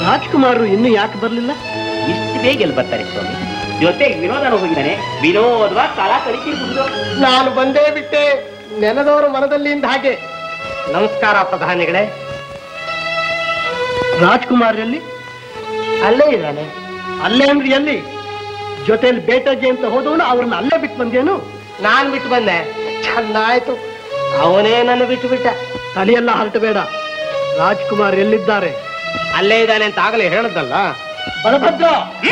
ರಾಜ್ಕುಮಾರರು ಇನ್ನು ಯಾಕೆ ಬರಲಿಲ್ಲ ಇಷ್ಟು ಬೇಗ ಎಲ್ಲಿ ಬರ್ತಾರೆ ಸ್ವಾಮಿ ಜೊತೆಗೆ ವಿನೋದನ ಹೋಗಿದ್ದಾನೆ ವಿನೋದವಾಗಿ ಕಾಲ ಕಳಿತಿರ್ಬೋದು ನಾನು ಬಂದೇ ಬಿಟ್ಟೆ ನೆನೆದವರು ಮನದಲ್ಲಿ ಇಂದ ಹಾಗೆ ನಮಸ್ಕಾರ ಪ್ರಧಾನಿಗಳೇ ರಾಜ್ಕುಮಾರ್ ಎಲ್ಲಿ ಅಲ್ಲೇ ಇದ್ದಾನೆ ಅಲ್ಲೇ ಅಂದ್ರೆ ಎಲ್ಲಿ ಜೊತೆಲಿ ಬೇಟಜಿ ಅಂತ ಹೋದವನು ಅವ್ರನ್ನ ಅಲ್ಲೇ ಬಿಟ್ಟು ಬಂದೇನು ನಾನ್ ಬಿಟ್ಟು ಬಂದೆ ಚೆನ್ನಾಯ್ತು ಅವನೇ ನನ್ನ ಬಿಟ್ಟು ಬಿಟ್ಟ ತಲೆಯೆಲ್ಲ ಹರಟಬೇಡ ರಾಜ್ಕುಮಾರ್ ಎಲ್ಲಿದ್ದಾರೆ ಅಲ್ಲೇ ಇದ್ದಾನೆ ಅಂತ ಆಗಲೇ ಹೇಳದಲ್ಲ ಬಲಭದ್ರ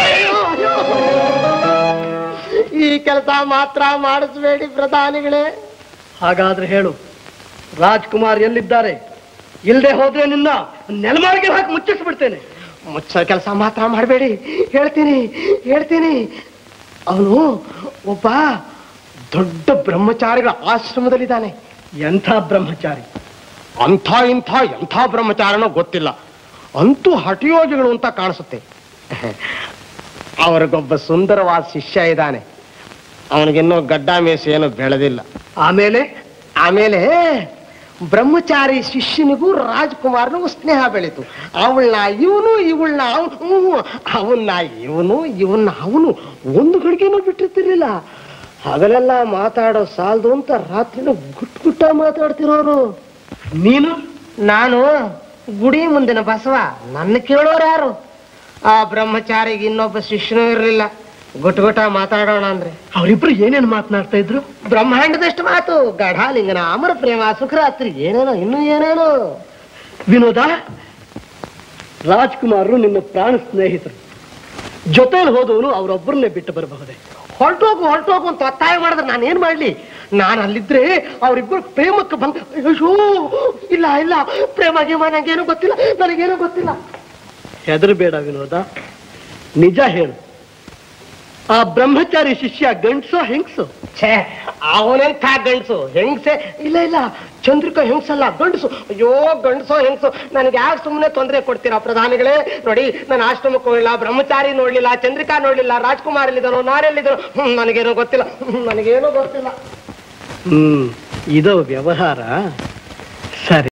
ಈ ಕೆಲಸ ಮಾತ್ರ ಮಾಡಿಸ್ಬೇಡಿ ಪ್ರಧಾನಿಗಳೇ ಹಾಗಾದ್ರೆ ಹೇಳು ರಾಜ್ಕುಮಾರ್ ಎಲ್ಲಿದ್ದಾರೆ ಇಲ್ಲದೆ ಹೋದ್ರೆ ನಿನ್ನ ನೆಲಮಾಳಿಗೆ ಹಾಕಿ ಮುಚ್ಚಿಸ್ಬಿಡ್ತೇನೆ ಮುಚ್ಚೋ ಕೆಲಸ ಮಾತ್ರ ಮಾಡಬೇಡಿ ಹೇಳ್ತೀನಿ ಹೇಳ್ತೀನಿ ಅವನು ಒಬ್ಬ ದೊಡ್ಡ ಬ್ರಹ್ಮಚಾರಿಗಳ ಆಶ್ರಮದಲ್ಲಿದ್ದಾನೆ ಎಂಥ ಬ್ರಹ್ಮಚಾರಿ ಅಂಥ ಇಂಥ ಎಂಥ ಬ್ರಹ್ಮಚಾರನೋ ಗೊತ್ತಿಲ್ಲ ಅಂತೂ ಹಠಯೋಗಿಗಳು ಅಂತ ಕಾಣಿಸುತ್ತೆ ಅವ್ರಿಗೊಬ್ಬ ಸುಂದರವಾದ ಶಿಷ್ಯ ಇದ್ದಾನೆ ಅವನಿಗಿನ್ನೂ ಗಡ್ಡ ಮೇಸು ಏನು ಬೆಳೆದಿಲ್ಲ ಆಮೇಲೆ ಆಮೇಲೆ ಬ್ರಹ್ಮಚಾರಿ ಶಿಷ್ಯನಿಗೂ ರಾಜ್ಕುಮಾರ್ನಿಗೂ ಸ್ನೇಹ ಬೆಳೀತು ಅವಳನ್ನ ಇವನು ಇವಳನ್ನ ಅವನ್ನ ಇವನು ಇವನ್ನ ಅವನು ಒಂದು ಗಳಿಗೆನೂ ಬಿಟ್ಟಿರ್ತಿರ್ಲಿಲ್ಲ ಹಗಲೆಲ್ಲ ಮಾತಾಡೋ ಸಾಲದು ಅಂತ ರಾತ್ರಿನೂ ಗುಟ್ ಗುಟ್ಟ ಮಾತಾಡ್ತಿರೋರು ನೀನು ನಾನು ಗುಡಿ ಮುಂದಿನ ಬಸವ ನನ್ನ ಕೇಳೋರು ಯಾರು ಆ ಬ್ರಹ್ಮಚಾರಿಗೆ ಇನ್ನೊಬ್ಬ ಶಿಷ್ಯನೂ ಇರಲಿಲ್ಲ ಗುಟ್ ಗುಟ ಮಾತಾಡೋಣ ಅಂದ್ರೆ ಅವರಿಬ್ರು ಏನೇನು ಮಾತನಾಡ್ತಾ ಇದ್ರು ಬ್ರಹ್ಮಾಂಡದಷ್ಟು ಮಾತು ಗಢಾಲಿಂಗನ ಅಮರ ಪ್ರೇಮ ಸುಖರಾತ್ರಿ ಏನೇನೋ ಇನ್ನೂ ಏನೇನೋ ವಿನೋದ ರಾಜ್ಕುಮಾರರು ನಿನ್ನ ಪ್ರಾಣ ಸ್ನೇಹಿತರು ಜೊತೆಲಿ ಹೋದವನು ಅವರೊಬ್ಬರನ್ನೇ ಬಿಟ್ಟು ಬರಬಹುದೇ ಹೊರಟೋಗು ಹೊರಟೋಗು ಅಂತ ಒತ್ತಾಯ ಮಾಡಿದ್ರೆ ನಾನು ಏನ್ ಮಾಡ್ಲಿ ನಾನು ಅಲ್ಲಿದ್ರೆ ಅವರಿಬ್ಬರು ಪ್ರೇಮಕ್ಕೆ ಭಂಗ ಅಯ್ಯೋ ಇಲ್ಲ ಇಲ್ಲ ಪ್ರೇಮ ಗೀಮ ನಂಗೇನು ಗೊತ್ತಿಲ್ಲ ನನಗೇನು ಗೊತ್ತಿಲ್ಲ ಹೆದರಬೇಡ ವಿನೋದ ನಿಜ ಹೇಳು ಆ ಬ್ರಹ್ಮಚಾರಿ ಶಿಷ್ಯ ಗಂಡ್ಸೋ ಹೆಂಗ್ಸು ಛೇ ಅವನೆಂಥ ಗಂಡ್ಸು ಹೆಂಗ್ಸೆ ಇಲ್ಲ ಇಲ್ಲ ಚಂದ್ರಿಕಾ ಹೆಂಗ್ಸಲ್ಲ ಗಂಡಸು ಅಯ್ಯೋ ಗಂಡಸೋ ಹೆಂಗ್ಸು ನನಗೆ ಯಾಕೆ ಸುಮ್ಮನೆ ತೊಂದರೆ ಕೊಡ್ತೀರಾ ಪ್ರಧಾನಿಗಳೇ ನೋಡಿ ನಾನು ಆಶ್ರಮಕ್ಕೆ ಹೋಗಿಲ್ಲ ಬ್ರಹ್ಮಚಾರಿ ನೋಡ್ಲಿಲ್ಲ ಚಂದ್ರಿಕಾ ನೋಡ್ಲಿಲ್ಲ ರಾಜ್ಕುಮಾರ್ ಎಲ್ಲಿದ್ದಾನೋ ನಾನೆಲ್ಲಿದ್ದಾನೋ ಹ್ಮ್, ನನಗೇನೋ ಗೊತ್ತಿಲ್ಲ ಹ್ಮ್, ನನಗೇನೋ ಗೊತ್ತಿಲ್ಲ ಹ್ಮ್ ಇದು ವ್ಯವಹಾರ ಸರಿ